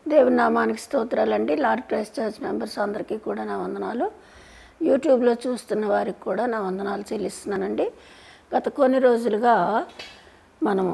దేవుని నామానికి స్తోత్రాలండి లార్డ్ క్రైస్ట్ చర్చ్ మెంబర్స్ అందరికీ కూడా నా వందనాలు యూట్యూబ్లో చూస్తున్న వారికి కూడా నా వందనాలు చెల్లిస్తున్నానండి గత కొన్ని రోజులుగా మనము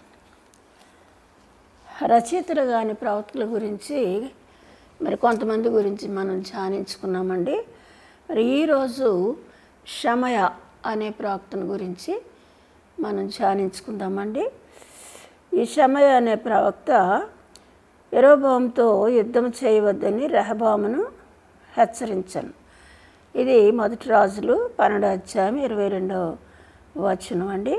రచయితలు కాని ప్రవక్తల గురించి మరి కొంతమంది గురించి మనం ధ్యానించుకున్నామండి మరి ఈరోజు షమయ అనే ప్రవక్తను గురించి మనం ధ్యానించుకుందామండి ఈ షమయ అనే ప్రవక్త ఎరోబాంతో యుద్ధం చేయవద్దని రెహబామును హెచ్చరించాను ఇది మొదటి రాజులు పన్నెండు అధ్యాయం ఇరవై రెండో వచనం అండి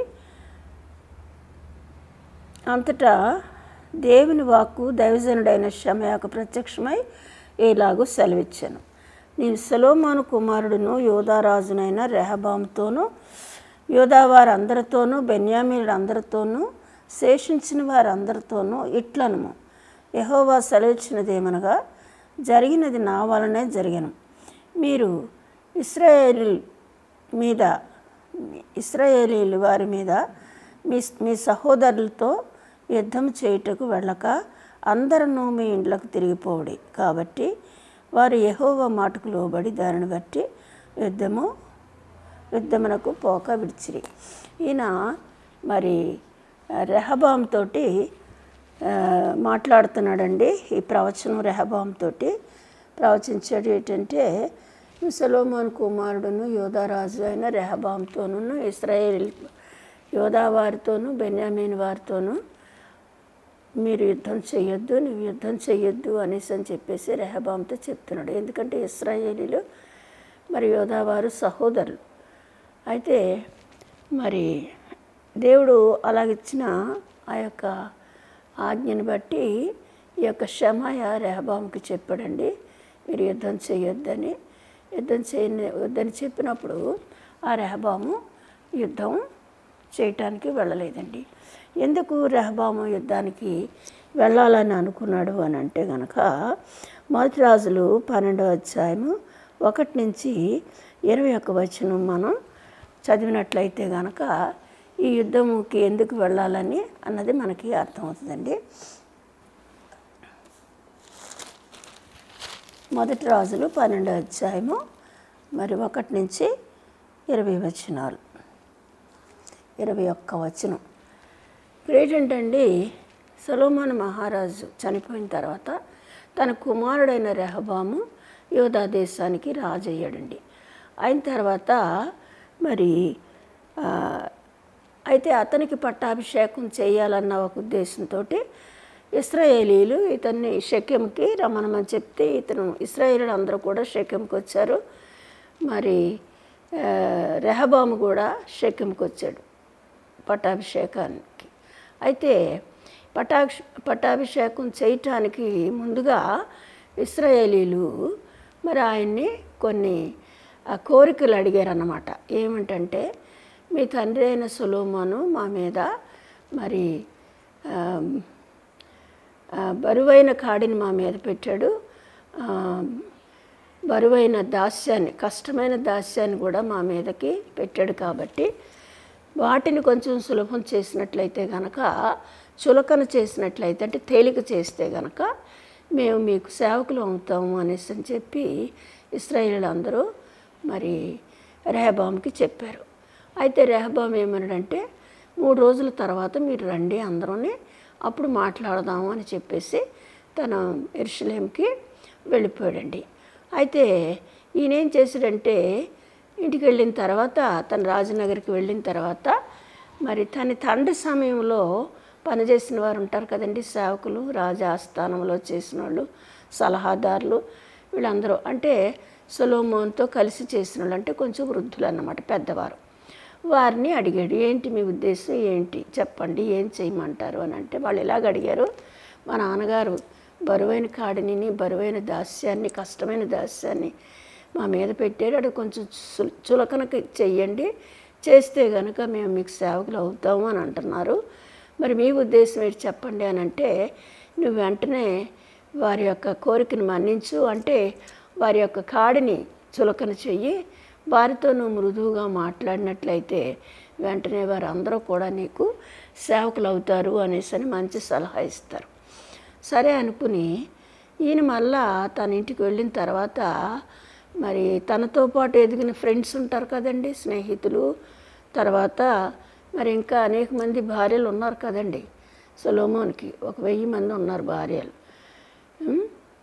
అంతటా దేవుని వాక్కు దైవజనుడైన షమయాకు ప్రత్యక్షమై ఇలాగూ సెలవిచ్చాను నేను సలోమాను కుమారుడును యోధారాజునైన రెహబాంతోనూ యోధా వారందరితోనూ బెన్యామీనులందరితోనూ శేషించిన వారందరితోనూ ఇట్లనుము యహోవా సెలవిచ్చినదేమనగా జరిగినది నా వలనే జరిగను మీరు ఇస్రాయేల్ మీద ఇస్రాయేలీలు వారి మీద మీ మీ సహోదరులతో యుద్ధం చేయుటకు వెళ్ళక అందరూ మీ ఇండ్లకు తిరిగిపోవడి కాబట్టి వారు యహోవ మాటకు లోబడి దానిని బట్టి యుద్ధము యుద్ధమునకు పోక విడిచిరి ఈయన మరి రెహబాం తోటి ఆ, మాట్లాడుతున్నాడండి ఈ ప్రవచనం రెహబాం తోటి ప్రవచించాడు ఏంటంటే సొలోమోన్ కుమారుడును యోధారాజు అయిన రెహబాంతోనూ ఇస్రాయేల్ యోధా వారితోనూ బెన్యామీన్ వారితోనూ మీరు యుద్ధం చేయొద్దు నువ్వు యుద్ధం చేయొద్దు అనేసి అని చెప్పేసి రెహబాంతో చెప్తున్నాడు ఎందుకంటే ఇస్రాయేలీలు మరి యోధావారు సహోదరులు అయితే మరి దేవుడు అలాగిచ్చిన ఆ యొక్క ఆజ్ఞని బట్టి ఈ యొక్క షమాయ రెహబాంకి చెప్పాడండి మీరు యుద్ధం చేయొద్దని యుద్ధం చేయని వద్దని చెప్పినప్పుడు ఆ రెహబాము యుద్ధం చేయటానికి వెళ్ళలేదండి ఎందుకు రెహబాము యుద్ధానికి వెళ్ళాలని అనుకున్నాడు అని అంటే గనక మొదటి రాజులు పన్నెండవ అధ్యాయము ఒకటి నుంచి ఇరవై ఒక్క వచనం మనం చదివినట్లయితే గనక ఈ యుద్ధముకి ఎందుకు వెళ్ళాలని అన్నది మనకి అర్థమవుతుందండి మొదటి రాజులు పన్నెండో అధ్యాయము మరి ఒకటి నుంచి ఇరవై వచనాలు ఇరవై ఒక్క వచనం ఇప్పుడు ఏంటంటండి సొలోమోన్ మహారాజు చనిపోయిన తర్వాత తన కుమారుడైన రెహబాము యోధా దేశానికి రాజు అయ్యాడండి అయిన తర్వాత మరి ఆ, అయితే అతనికి పట్టాభిషేకం చేయాలన్న ఒక ఉద్దేశంతో ఇస్రాయేలీలు ఇతన్ని షెకెంకి రమ్మనమని చెప్తే ఇతను ఇస్రాయేలీలు అందరూ కూడా షెకెంకి వచ్చారు మరి ఆ, రెహబాము కూడా షెకెంకి వచ్చాడు పట్టాభిషేకానికి అయితే పటాక్ష పట్టాభిషేకం చేయటానికి ముందుగా ఇస్రాయేలీలు మరి ఆయన్ని కొన్ని ఆ, కోరికలు అడిగారు అన్నమాట ఏమిటంటే మీ తండ్రి అయిన సులోమాను మా మీద మరి ఆ, ఆ, బరువైన కాడిని మా మీద పెట్టాడు ఆ, బరువైన దాస్యాన్ని కష్టమైన దాస్యాన్ని కూడా మా మీదకి పెట్టాడు కాబట్టి వాటిని కొంచెం సులభం చేసినట్లయితే గనక చులకన చేసినట్లయితే అంటే తేలిక చేస్తే గనక మేము మీకు సేవకులు అవుతాము అనేసి అని చెప్పి ఇస్రాయేల్ అందరూ మరి రెహబాంకి చెప్పారు అయితే రెహబాం ఏమన్నాడంటే మూడు రోజుల తర్వాత మీరు రండి అందరూని అప్పుడు మాట్లాడదాము అని చెప్పేసి తన ఎరుషలేంకి వెళ్ళిపోయాడండి అయితే ఈయన ఏం చేశాడంటే ఇంటికి వెళ్ళిన తర్వాత తన రాజనగర్కి వెళ్ళిన తర్వాత మరి తన తండ్రి సమయంలో పనిచేసిన వారు ఉంటారు కదండి సేవకులు రాజా ఆస్థానంలో చేసిన వాళ్ళు సలహాదారులు వీళ్ళందరూ అంటే సొలోమోన్తో కలిసి చేసిన వాళ్ళు అంటే కొంచెం వృద్ధులు అన్నమాట పెద్దవారు వారిని అడిగాడు ఏంటి మీ ఉద్దేశం ఏంటి చెప్పండి ఏం చేయమంటారు అని అంటే వాళ్ళు ఇలాగ అడిగారు మా నాన్నగారు బరువైన కాడిని బరువైన దాస్యాన్ని కష్టమైన దాస్యాన్ని మా మీద పెట్టారు అది కొంచెం చుల- చులకనకి చెయ్యండి చేస్తే కనుక మేము మీకు సేవకులు అవుతాము అని అంటున్నారు మరి మీ ఉద్దేశం ఏంటి చెప్పండి అని అంటే నువ్వు వెంటనే వారి యొక్క కోరికను మన్నించు అంటే వారి యొక్క కాడిని చులకన చెయ్యి వారితో నువ్వు మృదువుగా మాట్లాడినట్లయితే వెంటనే వారందరూ కూడా నీకు సేవకులు అవుతారు అనేసి అని మంచి సలహా ఇస్తారు సరే అనుకుని ఈయన మళ్ళా తన ఇంటికి వెళ్ళిన తర్వాత మరి తనతో పాటు ఎదిగిన ఫ్రెండ్స్ ఉంటారు కదండి స్నేహితులు తర్వాత మరి ఇంకా అనేక మంది భార్యలు ఉన్నారు కదండి సొలోమోన్కి ఒక వెయ్యి మంది ఉన్నారు భార్యలు ఉం?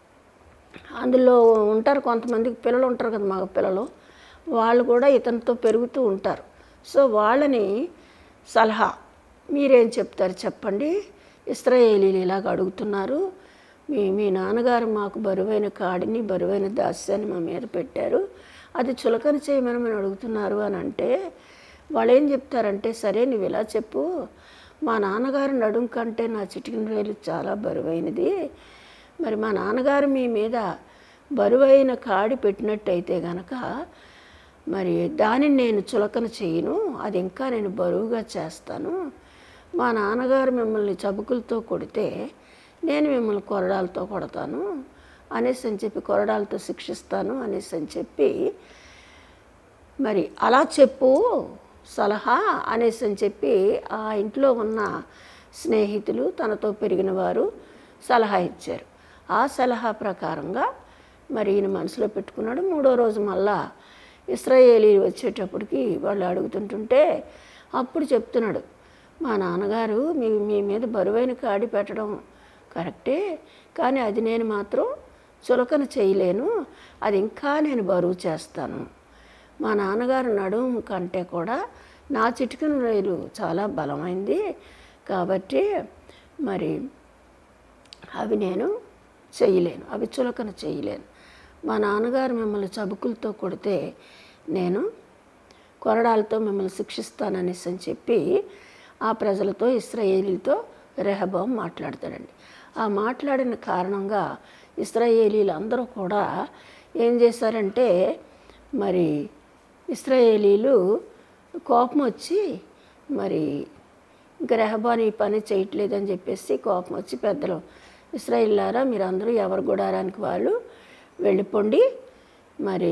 అందులో ఉంటారు కొంతమందికి పిల్లలు ఉంటారు కదా మగ పిల్లలు వాళ్ళు కూడా ఇతనితో పెరుగుతూ ఉంటారు సో వాళ్ళని సలహా మీరేం చెప్తారు చెప్పండి ఇస్రాయేలీలు ఇలాగ అడుగుతున్నారు మీ మీ నాన్నగారు మాకు బరువైన కాడిని బరువైన దాస్యాన్ని మా మీద పెట్టారు అది చులకన చేయమని మేము అడుగుతున్నారు అని అంటే వాళ్ళు ఏం చెప్తారంటే సరే నువ్వు ఇలా చెప్పు మా నాన్నగారు నడుం కంటే నా చిటికిన వేలు చాలా బరువైనది మరి మా నాన్నగారు మీ మీద బరువైన కాడి పెట్టినట్టయితే గనక మరి దానిని నేను చులకన చేయను అది ఇంకా నేను బరువుగా చేస్తాను మా నాన్నగారు మిమ్మల్ని చబుకులతో కొడితే నేను మిమ్మల్ని కొరడాలతో కొడతాను అనేసి అని చెప్పి కొరడాలతో శిక్షిస్తాను అనేసి అని చెప్పి మరి అలా చెప్పు సలహా అనేసి అని చెప్పి ఆ ఇంట్లో ఉన్న స్నేహితులు తనతో పెరిగిన వారు సలహా ఇచ్చారు ఆ సలహా ప్రకారంగా మరి ఈయన మనసులో పెట్టుకున్నాడు మూడో రోజు మళ్ళా ఇస్రాయేలీ వచ్చేటప్పటికి వాళ్ళు అడుగుతుంటుంటే అప్పుడు చెప్తున్నాడు మా నాన్నగారు మీ మీ మీద బరువైన కాడి పెట్టడం కరెక్టే కానీ అది నేను మాత్రం చులకన చేయలేను అది ఇంకా నేను బరువు చేస్తాను మా నాన్నగారు నడుము కంటే కూడా నా చిటికన రైలు చాలా బలమైంది కాబట్టి మరి అవి నేను చేయలేను అవి చులకన చేయలేను మా నాన్నగారు మిమ్మల్ని చబుకులతో కొడితే నేను కొరడాలతో మిమ్మల్ని శిక్షిస్తాననేసి అని చెప్పి ఆ ప్రజలతో ఇస్రాయేలీలతో రెహబాం మాట్లాడతాడండి ఆ మాట్లాడిన కారణంగా ఇస్రాయేలీలు అందరూ కూడా ఏం చేశారంటే మరి ఇస్రాయేలీలు కోపం వచ్చి మరి ఇంకా రెహబాన్ ఈ పని చేయట్లేదని చెప్పేసి కోపం వచ్చి పెద్దలు ఇస్రాయిల్లారా మీరు అందరూ ఎవరి గుడారానికి వాళ్ళు వెళ్ళిపోండి మరి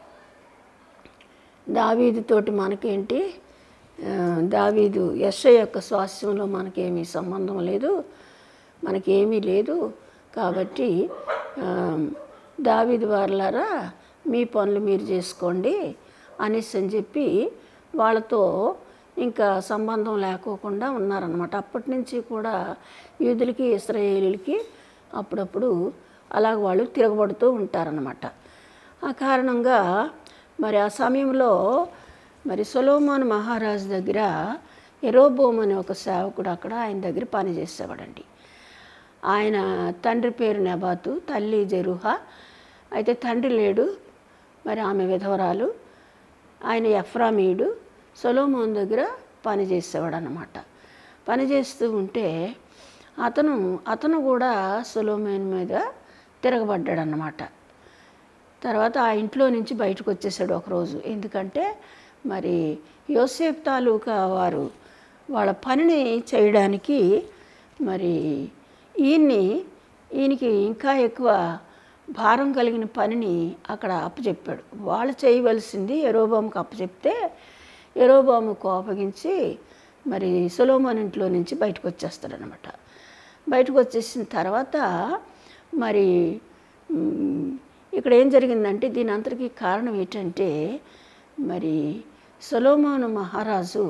దావీదుతోటి మనకేంటి ఆ, దావీదు యశ యొక్క స్వాస్థ్యంలో మనకేమీ సంబంధం లేదు మనకేమీ లేదు కాబట్టి ఆ, దావీదు వారులారా మీ పనులు మీరు చేసుకోండి అనేసి అని చెప్పి వాళ్ళతో ఇంకా సంబంధం లేకోకుండా ఉన్నారనమాట అప్పటి నుంచి కూడా యూదులకి ఇస్రాయేలీలకి అప్పుడప్పుడు అలాగ వాళ్ళు తిరగబడుతూ ఉంటారనమాట ఆ కారణంగా మరి ఆ సమయంలో మరి సొలోమోన్ మహారాజు దగ్గర ఎరోబోమ్ అనే ఒక సేవకుడు అక్కడ ఆయన దగ్గర పనిచేసేవాడండి ఆయన తండ్రి పేరు నెబాతు తల్లి జెరుహ అయితే తండ్రి లేడు మరి ఆమె విధవరాలు ఆయన ఎఫ్రామీయుడు సొలోమోన్ దగ్గర పనిచేసేవాడు అనమాట పనిచేస్తూ ఉంటే అతను అతను కూడా సొలోమోన్ మీద తిరగబడ్డాడు అన్నమాట తర్వాత ఆ ఇంట్లో నుంచి బయటకు వచ్చేసాడు ఒకరోజు ఎందుకంటే మరి యోసేఫ్ తాలూకా వారు వాళ్ళ పనిని చేయడానికి మరి ఈయన్ని ఈయనకి ఇంకా ఎక్కువ భారం కలిగిన పనిని అక్కడ అప్పచెప్పాడు వాళ్ళు చేయవలసింది ఎరోబాముకు అప్పచెప్తే ఎరోబాము కోపగించి మరి సొలోమోన్ ఇంట్లో నుంచి బయటకు వచ్చేస్తాడనమాట బయటకు వచ్చేసిన తర్వాత మరి మ్, ఇక్కడ ఏం జరిగిందంటే దీని అంతటికీ కారణం ఏంటంటే మరి సొలోమోను మహారాజు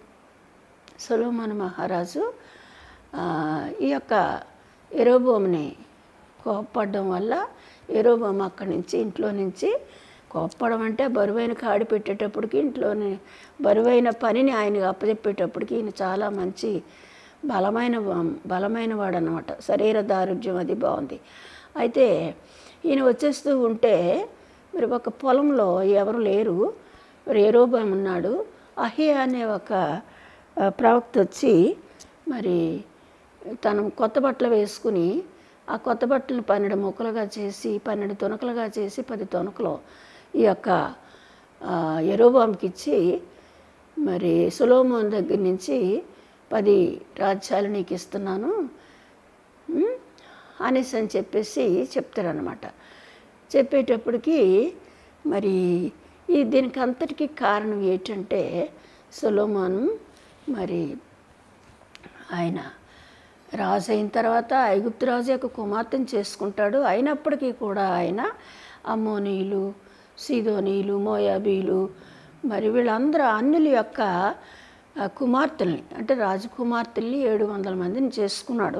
సొలోమోను మహారాజు ఆ, ఈ యొక్క ఎరోబోమ్ని కోప్పడడం వల్ల ఎరోబోమ్ అక్కడి నుంచి ఇంట్లో నుంచి కోప్పడం అంటే బరువైన కాడి పెట్టేటప్పటికి ఇంట్లోని బరువైన పనిని ఆయనకు అప్పచెప్పేటప్పటికి ఈయన చాలా మంచి బలమైన వా- బలమైన వాడు అనమాట శరీర దారుఢ్యం అది బాగుంది అయితే ఈయన వచ్చేస్తూ ఉంటే మరి ఒక పొలంలో ఎవరు లేరు మరి ఎరోబామ్ ఉన్నాడు అహియా అనే ఒక ఆ, ప్రవక్త వచ్చి మరి తను కొత్త బట్టలు వేసుకుని ఆ కొత్త బట్టలు పన్నెండు ముక్కలుగా చేసి పన్నెండు తొనకలుగా చేసి పది తొనకలు ఈ యొక్క ఆ, యెరోబాముకి ఇచ్చి మరి సులోమోన్ దగ్గర నుంచి పది రాజ్యాలు నీకు ఇస్తున్నాను ఉమ్, అనేసి అని చెప్పేసి చెప్తారనమాట చెప్పేటప్పటికి మరి ఈ దీనికి అంతటికీ కారణం ఏంటంటే సొలోమాను మరి ఆయన రాజు అయిన తర్వాత ఐగుప్తు రాజు యొక్క కుమార్తెను చేసుకుంటాడు అయినప్పటికీ కూడా ఆయన అమ్మోనీయులు సీదోనీయులు మోయాబీలు మరి వీళ్ళందరూ అన్యుల యొక్క ఆ, కుమార్తెల్ని అంటే రాజకుమార్తెల్ని ఏడు వందల మందిని చేసుకున్నాడు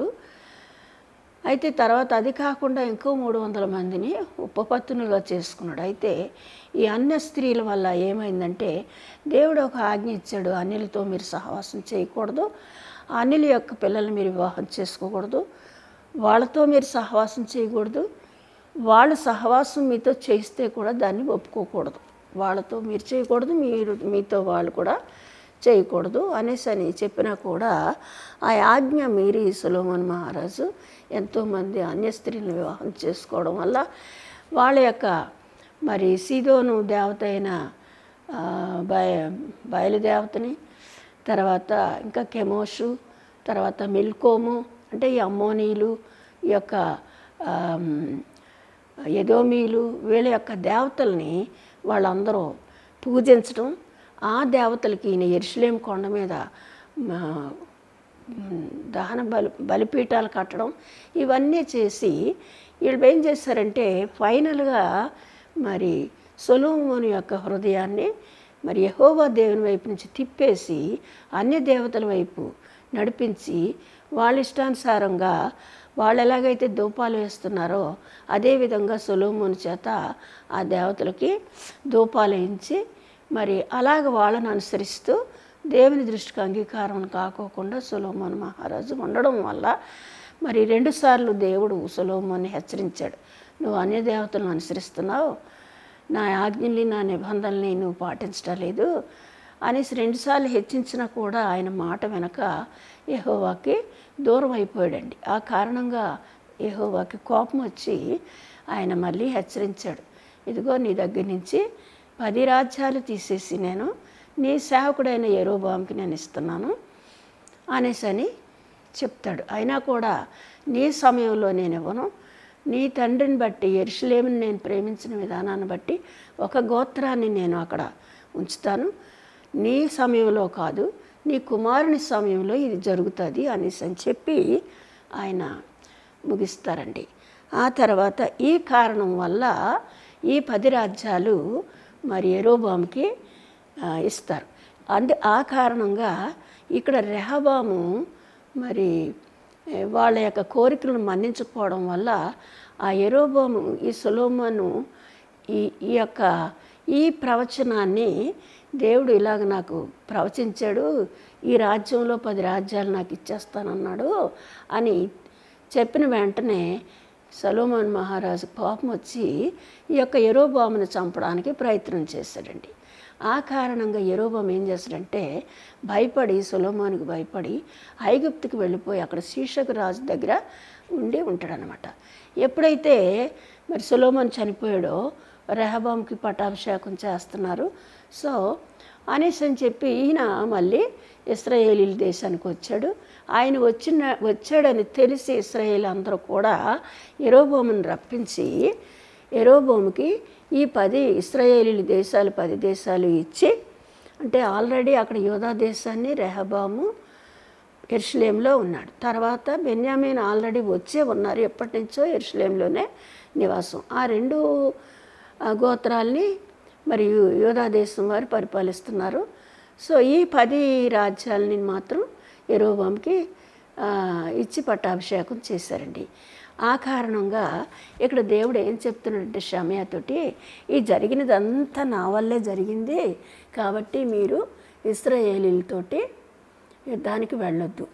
అయితే తర్వాత అది కాకుండా ఇంకో మూడు వందల మందిని ఉపపత్తులుగా చేసుకున్నాడు అయితే ఈ అన్య స్త్రీల వల్ల ఏమైందంటే దేవుడు ఒక ఆజ్ఞ ఇచ్చాడు అన్యులతో మీరు సహవాసం చేయకూడదు ఆ అన్యుల యొక్క పిల్లల్ని మీరు వివాహం చేసుకోకూడదు వాళ్ళతో మీరు సహవాసం చేయకూడదు వాళ్ళు సహవాసం మీతో చేస్తే కూడా దాన్ని ఒప్పుకోకూడదు వాళ్ళతో మీరు చేయకూడదు మీరు మీతో వాళ్ళు కూడా చేయకూడదు అనేసి అని చెప్పినా కూడా ఆ ఆజ్ఞ మీరి సులోమన్ మహారాజు ఎంతోమంది అన్య స్త్రీలను వివాహం చేసుకోవడం వల్ల వాళ్ళ యొక్క మరి సీదోను దేవత అయిన ఆ, బయ బయలుదేవతని తర్వాత ఇంకా కెమోషు తర్వాత మిల్కోము అంటే ఈ అమ్మోనీలు ఈ యొక్క ఆమ్, ఎదోమీలు వీళ్ళ యొక్క దేవతల్ని వాళ్ళందరూ పూజించడం ఆ దేవతలకి ఈయన ఎరుసలేం కొండ మీద మా, మ్, దహన బలి బలిపీఠాలు కట్టడం ఇవన్నీ చేసి వీళ్ళు ఏం చేశారంటే ఫైనల్గా మరి సొలోమోని యొక్క హృదయాన్ని మరి యహోవా దేవుని వైపు నుంచి తిప్పేసి అన్య దేవతల వైపు నడిపించి వాళ్ళ ఇష్టానుసారంగా వాళ్ళు ఎలాగైతే ధూపాలు వేస్తున్నారో అదేవిధంగా సొలోమోని చేత ఆ దేవతలకి ధూపాలు వేయించి మరి అలాగ వాళ్ళని అనుసరిస్తూ దేవుని దృష్టికి అంగీకారం కాకోకుండా సొలోమోన్ మహారాజు ఉండడం వల్ల మరి రెండుసార్లు దేవుడు సొలోమోని హెచ్చరించాడు నువ్వు అన్య దేవతలను అనుసరిస్తున్నావు నా ఆజ్ఞల్ని నా నిబంధనల్ని నువ్వు పాటించడం లేదు అనేసి రెండుసార్లు హెచ్చించినా కూడా ఆయన మాట వెనక యెహోవాకి దూరం అయిపోయాడండి ఆ కారణంగా యెహోవాకి కోపం వచ్చి ఆయన మళ్ళీ హెచ్చరించాడు ఇదిగో నీ దగ్గర నుంచి పది రాజ్యాలు తీసేసి నేను నీ సేవకుడైన ఎరోబాంకి నేను ఇస్తున్నాను అనేసని చెప్తాడు అయినా కూడా నీ సమయంలో నేను ఇవ్వను నీ తండ్రిని బట్టి ఎరుసలేముని నేను ప్రేమించిన విధానాన్ని బట్టి ఒక గోత్రాన్ని నేను అక్కడ ఉంచుతాను నీ సమయంలో కాదు నీ కుమారుని సమయంలో ఇది జరుగుతుంది అనేసి అని చెప్పి ఆయన ముగిస్తారండి ఆ తర్వాత ఈ కారణం వల్ల ఈ పది రాజ్యాలు మరి ఎరోబాంకి ఆ, ఇస్తారు అందు ఆ కారణంగా ఇక్కడ రెహబాము మరి ఏ, వాళ్ళ యొక్క కోరికలను మన్నించకపోవడం వల్ల ఆ ఎరోబాము ఈ సొలోమను ఈ ఈ యొక్క ఈ ప్రవచనాన్ని దేవుడు ఇలాగ నాకు ప్రవచించాడు ఈ రాజ్యంలో పది రాజ్యాలు నాకు ఇచ్చేస్తానన్నాడు అని చెప్పిన వెంటనే సలోమన్ మహారాజు కోపం వచ్చి ఈ యొక్క ఎరోబామును చంపడానికి ప్రయత్నం చేశాడండి ఆ కారణంగా ఎరోబాం ఏం చేస్తాడంటే భయపడి సొలోమానికి భయపడి ఐగుప్తుకి వెళ్ళిపోయి అక్కడ శీర్షకు రాజు దగ్గర ఉండి ఉంటాడనమాట ఎప్పుడైతే మరి సొలోమన్ చనిపోయాడో రెహబాంకి పట్టాభిషేకం చేస్తున్నారు సో అనేసి అని చెప్పి ఈయన మళ్ళీ ఇస్రాయేలీల దేశానికి వచ్చాడు ఆయన వచ్చిన వచ్చాడని తెలిసి ఇస్రాయేల్ అందరూ కూడా ఎరోబోమును రప్పించి ఎరోబోముకి ఈ పది ఇస్రాయేలీల దేశాలు పది దేశాలు ఇచ్చి అంటే ఆల్రెడీ అక్కడ యోధా దేశాన్ని రెహబాము ఎరుషలేంలో ఉన్నాడు తర్వాత బెన్యామీన్ ఆల్రెడీ వచ్చే ఉన్నారు ఎప్పటి నుంచో ఎరుషలేంలోనే నివాసం ఆ రెండు ఆ, గోత్రాల్ని మరియు యోధా దేశం వారు పరిపాలిస్తున్నారు సో ఈ పది రాజ్యాలని మాత్రం ఎరోబాంకి ఆ, ఇచ్చి పట్టాభిషేకం చేశారండి ఆ కారణంగా ఇక్కడ దేవుడు ఏం చెప్తున్నాడంటే షమయాతోటి ఈ జరిగినదంతా నా వల్లే జరిగింది కాబట్టి మీరు ఇస్రాయేలీలతోటి యుద్ధానికి వెళ్ళొద్దు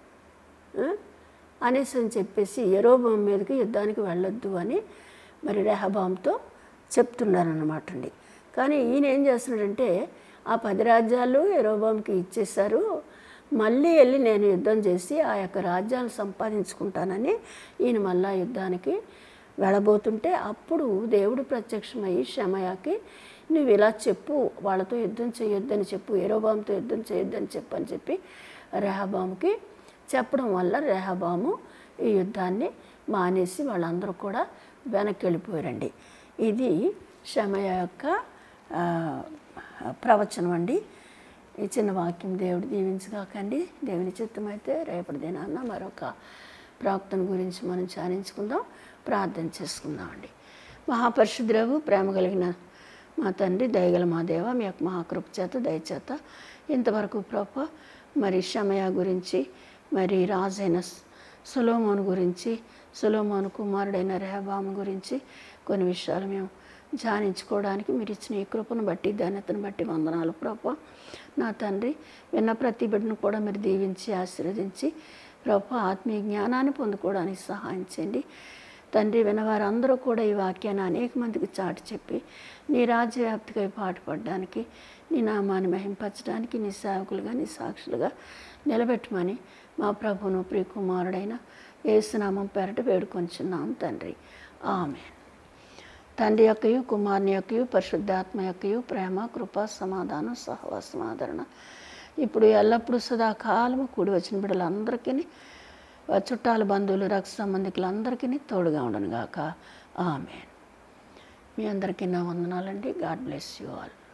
ఆ? అనేసి అని చెప్పేసి ఎరోబాం మీదకి యుద్ధానికి వెళ్ళొద్దు అని మరి రెహబాంతో చెప్తున్నారన్నమాట అండి కానీ ఈయన ఏం చేస్తున్నాడంటే ఆ పది రాజ్యాలు ఎరోబాంకి ఇచ్చేశారు మళ్ళీ వెళ్ళి నేను యుద్ధం చేసి ఆ యొక్క రాజ్యాలు సంపాదించుకుంటానని ఈయన మళ్ళా యుద్ధానికి వెళ్ళబోతుంటే అప్పుడు దేవుడు ప్రత్యక్షమయ్యి షమయాకి నువ్వు ఇలా చెప్పు వాళ్ళతో యుద్ధం చేయొద్దని చెప్పు ఎరోబాంతో యుద్ధం చేయొద్దని చెప్పు అని చెప్పి రెహబాంకి చెప్పడం వల్ల రెహబాము ఈ యుద్ధాన్ని మానేసి వాళ్ళందరూ కూడా వెనక్కి వెళ్ళిపోయారండి ఇది షమయ యొక్క ఆ, ప్రవచనం అండి ఈ చిన్న వాక్యం దేవుడు దీవించగాకండి దేవుని చిత్తమైతే రేపటి దినాన్న మరొక ప్రాప్తం గురించి మనం ధ్యానించుకుందాం ప్రార్థన చేసుకుందామండి మహాపరిశుద్రవు ప్రేమ కలిగిన మా తండ్రి దయగల మా దేవ మీ యొక్క మహాకృప చేత దయచేత ఇంతవరకు ప్రభ మరి షమయ గురించి మరి రాజైన సులోమోను గురించి సులోమోను కుమారుడైన రెహబాము గురించి కొన్ని విషయాలు మేము ధ్యానించుకోవడానికి మీరు ఇచ్చిన ఈ కృపను బట్టి ధన్యతను బట్టి వందనాలు ప్రభ నా తండ్రి విన్న ప్రతి బిడ్డను కూడా మీరు దీవించి ఆశీర్వదించి ప్రభ ఆత్మీయ జ్ఞానాన్ని పొందుకోవడానికి సహాయం చేయండి తండ్రి వినవారందరూ కూడా ఈ వాక్యాన్ని అనేక మందికి చాటి చెప్పి నీ రాజ్యవ్యాప్తికై పాటుపడడానికి నీ నామాన్ని మహింపరచడానికి నీ సేవకులుగా నీ సాక్షులుగా నిలబెట్టమని మా ప్రభును ప్రియకుమారుడైన ఏసునామం పెరట వేడుకొంచున్నాం తండ్రి ఆమె తండ్రి యొక్కయు కుమారుని యొక్కయు పరిశుద్ధాత్మ యొక్కయు ప్రేమ కృప సమాధానం సహవాసం ఆదరణ ఇప్పుడు ఎల్లప్పుడూ సదాకాలము కూడి వచ్చిన బిడ్డలందరికీ చుట్టాల బంధువులు రక్త సంబంధికులందరికీ తోడుగా ఉండను గాక ఆమె మీ అందరికీ నా వందనాలండి గాడ్ బ్లెస్ యూ ఆల్